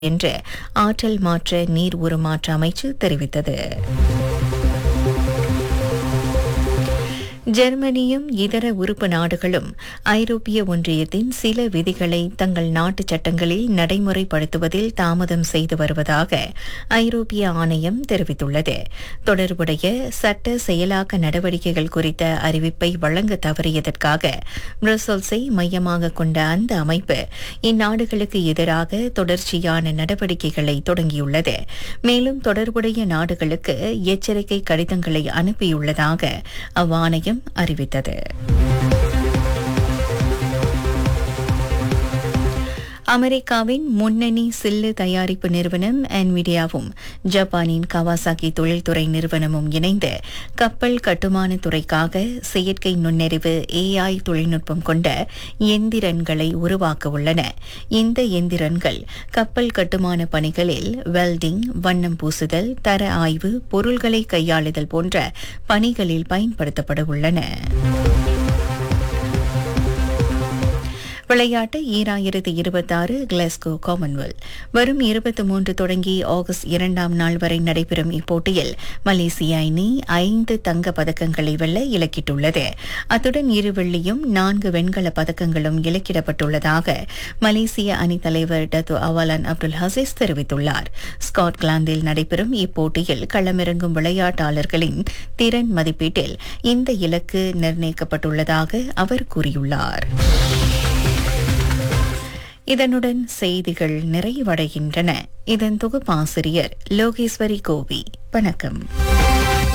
என்று ஆற்றல் மாற்ற நீர் உருமாற்ற அமைச்சு தெரிவித்தது ஜெர்மனியும் இதர உறுப்பு நாடுகளும் ஐரோப்பிய ஒன்றியத்தின் சில விதிகளை தங்கள் நாட்டு சட்டங்களில் நடைமுறைப்படுத்துவதில் தாமதம் செய்து வருவதாக ஐரோப்பிய ஆணையம் தெரிவித்துள்ளது தொடர்புடைய சட்ட செயலாக்க நடவடிக்கைகள் குறித்த அறிவிப்பை வழங்க தவறியதற்காக பிரசல்ஸை மையமாக கொண்ட அந்த அமைப்பு இந்நாடுகளுக்கு எதிராக தொடர்ச்சியான நடவடிக்கைகளை தொடங்கியுள்ளது மேலும் தொடர்புடைய நாடுகளுக்கு எச்சரிக்கை கடிதங்களை அனுப்பியுள்ளதாக அவ்வாணையம் அறிவித்தது அமெரிக்காவின் முன்னணி சில்லு தயாரிப்பு நிறுவனம் என்விடியாவும் ஜப்பானின் கவாசாக்கி தொழில்துறை நிறுவனமும் இணைந்து கப்பல் கட்டுமான துறைக்காக செயற்கை நுண்ணறிவு ஏஐ தொழில்நுட்பம் கொண்ட எந்திரன்களை உருவாக்க உள்ளன இந்த எந்திரன்கள் கப்பல் கட்டுமான பணிகளில் வெல்டிங் வண்ணம் பூசுதல் தர ஆய்வு பொருள்களை கையாளுதல் போன்ற பணிகளில் பயன்படுத்தப்பட உள்ளன விளையாட்டு ஈராயிரத்து இருபத்தாறு கிளாஸ்கோ காமன்வெல்த் வரும் இருபத்தி மூன்று தொடங்கி ஆகஸ்ட் இரண்டாம் நாள் வரை நடைபெறும் இப்போட்டியில் மலேசிய அணி ஐந்து தங்க பதக்கங்களை வெல்ல இலக்கிட்டுள்ளது அத்துடன் இரு வெள்ளியும் நான்கு வெண்கல பதக்கங்களும் இலக்கிடப்பட்டுள்ளதாக மலேசிய அணி தலைவர் டத்து அவாலான் அப்துல் ஹசீஸ் தெரிவித்துள்ளார் ஸ்காட்லாந்தில் நடைபெறும் இப்போட்டியில் களமிறங்கும் விளையாட்டாளர்களின் திறன் மதிப்பீட்டில் இந்த இலக்கு நிர்ணயிக்கப்பட்டுள்ளதாக அவர் கூறியுள்ளார் இதனுடன் செய்திகள் நிறைவடைகின்றன இதன் தொகுப்பாசிரியர் லோகேஸ்வரி கோவி வணக்கம்